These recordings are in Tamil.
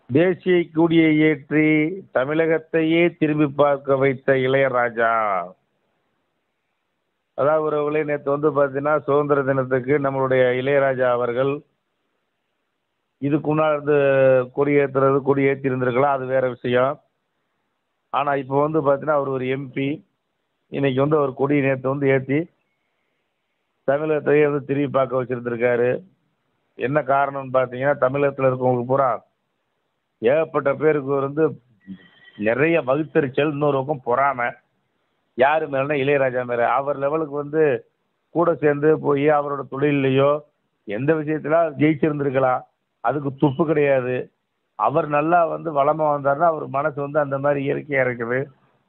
தேசிய கொடியை ஏற்றி தமிழகத்தையே திரும்பி பார்க்க வைத்த இளையராஜா அதாவது உறவுகளே நேற்று வந்து பார்த்தீங்கன்னா சுதந்திர தினத்துக்கு நம்மளுடைய இளையராஜா அவர்கள் இதுக்கு முன்னால் இருந்து கொடி ஏற்றுறது கொடி ஏற்றி இருந்திருக்கலாம் அது வேற விஷயம் ஆனால் இப்போ வந்து பார்த்தீங்கன்னா அவர் ஒரு எம்பி இன்னைக்கு வந்து அவர் கொடி நேற்று வந்து ஏற்றி தமிழகத்தையே வந்து திரும்பி பார்க்க வச்சிருந்திருக்காரு என்ன காரணம்னு பார்த்தீங்கன்னா தமிழகத்தில் இருக்கவங்களுக்கு பூரா ஏகப்பட்ட பேருக்கு வந்து நிறைய வகுத்தறிச்சல் இன்னொரு பக்கம் பொறாமை யார் மேலேனா இளையராஜா மேலே அவர் லெவலுக்கு வந்து கூட சேர்ந்து போய் அவரோட தொழிலையோ எந்த விஷயத்துல ஜெயிச்சிருந்திருக்கலாம் அதுக்கு துப்பு கிடையாது அவர் நல்லா வந்து வளமாக வந்தாருன்னா அவர் மனசு வந்து அந்த மாதிரி இயற்கையாக இருக்குது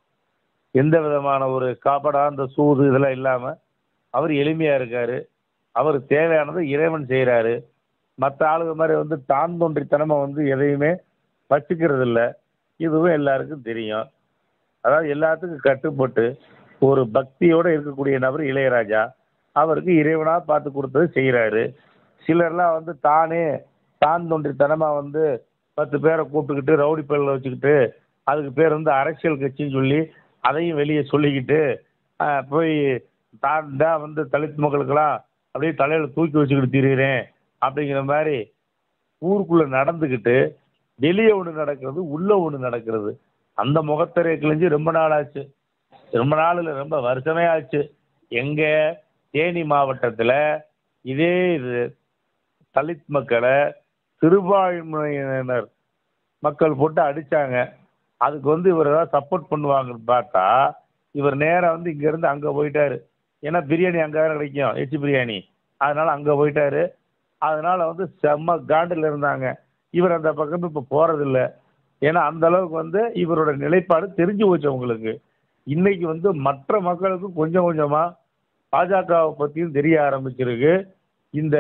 எந்த விதமான ஒரு காப்படா அந்த சூது இதெல்லாம் இல்லாமல் அவர் எளிமையாக இருக்கார் அவருக்கு தேவையானதை இறைவன் செய்கிறாரு மற்ற ஆளுங்க மாதிரி வந்து தான் தோன்றித்தனமாக வந்து எதையுமே வச்சுக்கிறது இல்லை இதுவும் எல்லாருக்கும் தெரியும் அதாவது எல்லாத்துக்கும் கட்டுப்பட்டு ஒரு பக்தியோடு இருக்கக்கூடிய நபர் இளையராஜா அவருக்கு இறைவனாக பார்த்து கொடுத்தது செய்கிறாரு சிலர்லாம் வந்து தானே தான் தோன்றித்தனமாக வந்து பத்து பேரை கூப்பிட்டுக்கிட்டு ரவுடி பல்ல வச்சுக்கிட்டு அதுக்கு பேர் வந்து அரசியல் கட்சின்னு சொல்லி அதையும் வெளியே சொல்லிக்கிட்டு ஆஹ், போய் தான் தான் வந்து தலித் மக்களுக்கெல்லாம் அப்படியே தலையில் தூக்கி வச்சுக்கிட்டு திரியிறேன் அப்படிங்கிற மாதிரி ஊருக்குள்ளே நடந்துக்கிட்டு வெளியே ஒன்று நடக்கிறது உள்ளே ஒன்று நடக்கிறது அந்த முகத்தரை கிழிஞ்சு ரொம்ப நாள் ஆச்சு ரொம்ப நாள் இல்லை ரொம்ப வருஷமே ஆச்சு எங்கே தேனி மாவட்டத்தில் இதே இது தலித் மக்களை சிறுபான்மையினர் மக்கள் போட்டு அடிச்சாங்க அதுக்கு வந்து இவர் ஏதாவது சப்போர்ட் பண்ணுவாங்கன்னு பார்த்தா இவர் நேராக வந்து இங்கேருந்து அங்கே போயிட்டாரு ஏன்னா பிரியாணி அங்கே தான் கிடைக்கும் எச்சி பிரியாணி அதனால அங்கே போயிட்டாரு அதனால வந்து செம்ம காண்டில் இருந்தாங்க இவர் அந்த பக்கம் இப்போ போகிறதில்ல ஏன்னா அந்த அளவுக்கு வந்து இவரோட நிலைப்பாடு தெரிஞ்சு போச்சு அவங்களுக்கு இன்னைக்கு வந்து மற்ற மக்களுக்கு கொஞ்சம் கொஞ்சமாக பாஜகவை பற்றியும் தெரிய ஆரம்பிச்சிருக்கு இந்த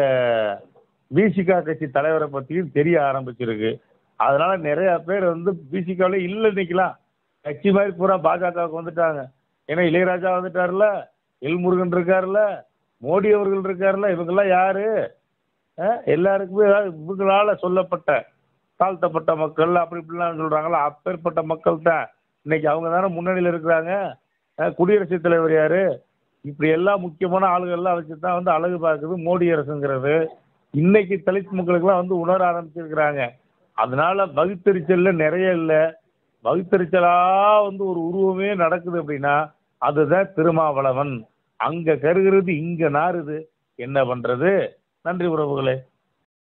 விசிகா கட்சி தலைவரை பற்றியும் தெரிய ஆரம்பிச்சிருக்கு அதனால நிறைய பேர் வந்து விசிகாவில் இல்லை நிற்கலாம் கட்சி மாதிரி பூரா பாஜகவுக்கு வந்துட்டாங்க ஏன்னா இளையராஜா வந்துட்டார்ல எல் முருகன் இருக்கார்ல மோடி அவர்கள் இருக்கார்ல இவங்கெல்லாம் யாரு அஹ் எல்லாருக்குமே ஏதாவது இவங்களால சொல்லப்பட்ட தாழ்த்தப்பட்ட மக்கள் அப்படி இப்படிலாம் சொல்றாங்களா அப்பேற்பட்ட மக்கள் தான் இன்னைக்கு அவங்க தானே முன்னணியில் இருக்கிறாங்க அஹ் குடியரசுத் தலைவர் யாரு இப்படி எல்லாம் முக்கியமான ஆளுகள்லாம் வச்சு தான் வந்து அழகு பார்க்குது மோடி அரசுங்கிறது இன்னைக்கு தலித் மக்களுக்கெல்லாம் வந்து உணர ஆரம்பிச்சிருக்கிறாங்க அதனால வகுத்தறிச்சல்ல நிறைய இல்லை வகுத்தறிச்சலா வந்து ஒரு உருவமே நடக்குது அப்படின்னா அதுதான் திருமாவளவன் அங்க கருகிறது இங்க நாறுது என்ன பண்றது நன்றி உறவுகளே